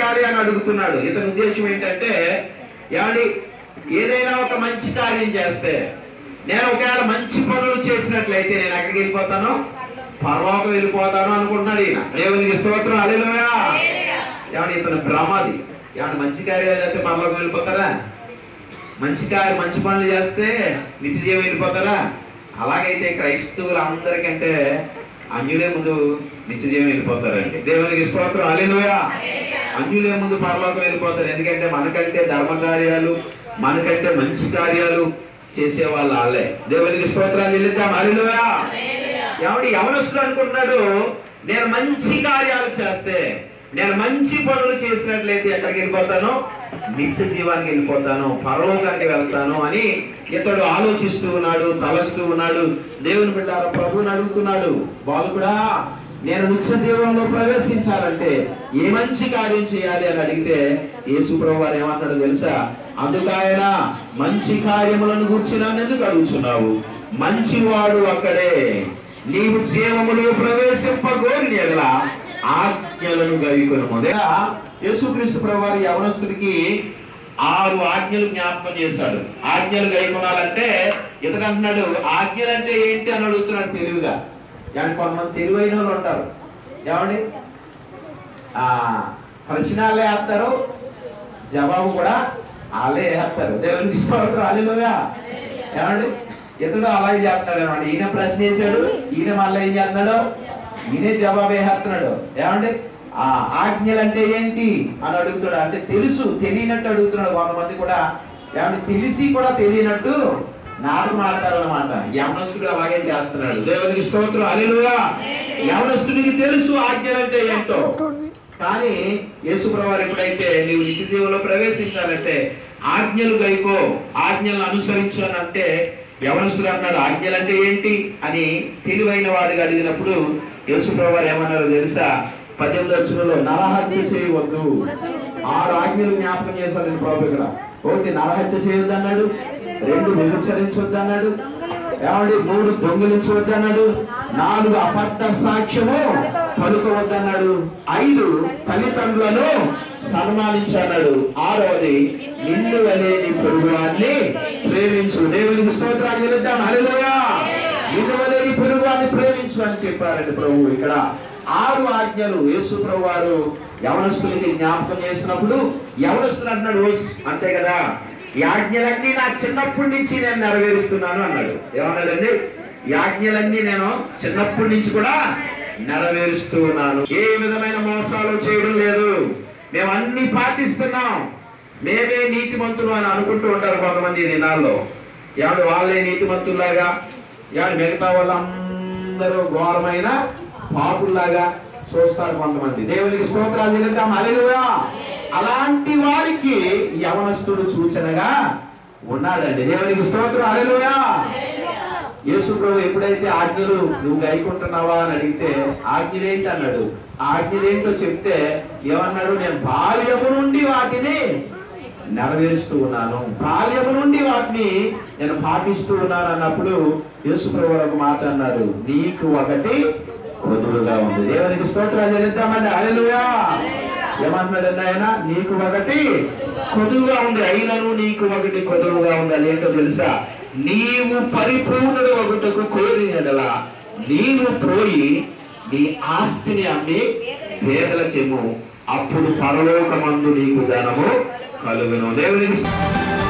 చేయాలి అని అడుగుతున్నాడు ఇతని ఉద్దేశం ఏంటంటే ఏమండి ఏదైనా ఒక మంచి కార్యం చేస్తే నేను ఒకవేళ మంచి పనులు చేసినట్లయితే నేను ఎక్కడికి వెళ్ళిపోతాను పరలోకం వెళ్ళిపోతాను అనుకుంటున్నాడు ఈయన దేవునికి స్తోత్రం అలెలుయా ఏమండి ఇతను భ్రమది ఏమండి మంచి కార్యాలు చేస్తే పరలోకం వెళ్ళిపోతారా మంచి కార్యం మంచి పనులు చేస్తే నిత్య జీవం వెళ్ళిపోతారా అలాగైతే క్రైస్తవులు అందరికంటే అన్యులే ముందు నిత్య జీవం వెళ్ళిపోతారండి దేవునికి స్తోత్రం అలెలుయా అన్యులే ముందు పరలోకం వెళ్ళిపోతారు ఎందుకంటే మనకంటే ధర్మ కార్యాలు మనకంటే మంచి కార్యాలు చేసే వాళ్ళు వాళ్ళే దేవునికి స్తోత్రాలు చెల్లిద్దాం అలెలుయా ఎవడు ఎవరొస్తుడు అనుకుంటున్నాడు నేను మంచి కార్యాలు చేస్తే నేను మంచి పనులు చేసినట్లయితే ఎక్కడికి వెళ్ళిపోతాను నిత్య జీవానికి వెళ్ళిపోతాను పరలోకానికి వెళ్తాను అని ఇతడు ఆలోచిస్తూ ఉన్నాడు తలస్తూ ఉన్నాడు దేవుని బిడ్డారు ప్రభువుని అడుగుతున్నాడు బాలుకుడా నేను నిత్య జీవంలో ప్రవేశించాలంటే ఏ మంచి కార్యం చేయాలి అని అడిగితే యేసు ప్రభు వారు ఏమన్నాడు తెలుసా అందుకాయన మంచి కార్యములను గూర్చి నన్ను ఎందుకు అడుగుతున్నావు మంచివాడు అక్కడే నీవు జీవములో ప్రవేశింపగోరిన ఎడల ఆజ్ఞలను గైకొనుము లేదా యేసుక్రీస్తు ప్రభువారు యవనస్తుడికి ఆరు ఆజ్ఞలు జ్ఞాపకం చేశాడు ఆజ్ఞలు గైకొనాలంటే ఇతను అంటున్నాడు ఆజ్ఞలు అంటే ఏంటి అని అడుగుతున్నాడు తెలివిగా కానీ కొంతమంది తెలివైన వాళ్ళు ఉంటారు ఏమండి ఆ ప్రశ్నలే వేస్తారు జవాబు కూడా వాళ్ళే వేస్తారు దేవునికి స్తోత్రం అల్లిలోగా ఏమండి ఇతడు అలాగే చేస్తున్నాడు ఏమండి ఈయన ప్రశ్న వేసాడు ఈయన మళ్ళీ ఏం చేస్తున్నాడు ఈయనే జవాబు వేసేస్తున్నాడు ఏమండి ఆ ఆజ్ఞలు అంటే ఏంటి అని అడుగుతాడు అంటే తెలుసు తెలియనట్టు అడుగుతున్నాడు కొంతమంది కూడా ఏమండి తెలిసి కూడా తెలియనట్టు నాటకం ఆడతారు అనమాట యవనస్తుడు అలాగే చేస్తున్నాడు దేవునికి స్తోత్రం అలెలుగా యవనస్తుడికి తెలుసు ఆజ్ఞలు అంటే ఏంటో కానీ యేసుప్రవారు ఎప్పుడైతే నీవు నిత్య జీవంలో ప్రవేశించాలంటే ఆజ్ఞలు గైకో ఆజ్ఞలు అనుసరించు అని అంటే యవనస్తుడు అన్నాడు ఆజ్ఞలు అంటే ఏంటి అని తెలివైన వాడిగా అడిగినప్పుడు యేసుప్రవారు ఏమన్నారో తెలుసా పద్దెనిమిది వచ్చులలో నరహత్య చేయవద్దు ఆరు ఆజ్ఞలు జ్ఞాపకం చేశాను నేను ప్రభు ఇక్కడ ఒకటి నరహత్య చేయొద్దు అన్నాడు రెండు వ్యభిచరించొద్దు అన్నాడు ఏమండి మూడు దొంగిలించవద్దు అన్నాడు నాలుగు అబద్ధ సాక్ష్యము పలుకవద్దన్నాడు ఐదు తల్లిదండ్రులను సన్మానించన్నాడు ఆరవది నిన్ను అనే నీ పొరుగువాన్ని ప్రేమించు దేవునికి స్తోత్రాలు వెళుద్దాం హల్లెలూయా నిన్ను అనే నీ పొరుగువాన్ని ప్రేమించు అని చెప్పారండి ప్రభు ఇక్కడ ఆరు ఆజ్ఞలు యేసు ప్రభు వారు యవనస్తులకి జ్ఞాపకం చేసినప్పుడు యవనస్తులు అంటున్నాడు "ఓస్, అంతే కదా ఈ ఆజ్ఞలన్నీ నా చిన్నప్పటి నుంచి నేను నెరవేరుస్తున్నాను అన్నాడు ఏమన్నాడండి ఈ ఆజ్ఞలన్నీ నేను చిన్నప్పటి నుంచి కూడా నెరవేరుస్తూ ఉన్నాను ఏ విధమైన మోసాలు చేయడం లేదు మేము అన్ని పాటిస్తున్నాం మేమే నీతిమంతులు అని అనుకుంటూ ఉంటారు కొంతమంది ఈ దినాల్లో ఏమంటే వాళ్ళే నీతిమంతుల్లాగా ఏమంటే మిగతా వాళ్ళందరూ ఘోరమైన పాపుల్లాగా చూస్తారు కొంతమంది దేవునికి స్తోత్రాలు చెల్లిద్దాం హల్లెలూయా అలాంటి వారికి యవనస్తుడు సూచనగా ఉన్నాడండి దేవునికి స్తోత్రం హల్లెలూయా యేసు ప్రభు ఎప్పుడైతే ఆజ్ఞలు నువ్వు గైకుంటున్నావా అని అడిగితే ఆజ్ఞలేంటి అన్నాడు ఆజ్ఞలేంటో చెప్తే ఏమన్నాడు నేను బాల్యము నుండి వాటిని నెరవేరుస్తూ ఉన్నాను బాల్యము నుండి వాటిని నేను పాటిస్తూ ఉన్నాను అన్నప్పుడు యేసు ప్రభు ఒక మాట అన్నాడు నీకు ఒకటి కొదులుగా ఉంది దేవునికి స్తోత్రాలు చెల్లిద్దామండి అలెలుయా ఏమన్నాడండి ఆయన నీకు ఒకటి కొదువుగా ఉంది అయినను నీకు ఒకటి కొదువుగా ఉంది అదేంటో తెలుసా నీవు పరిపూర్ణుడు ఒకటకు కోరినడలా నీవు పోయి నీ ఆస్తిని అమ్మి పేదలకేమో అప్పుడు పరలోకమందు నీకు ధనము కలుగును దేవునికి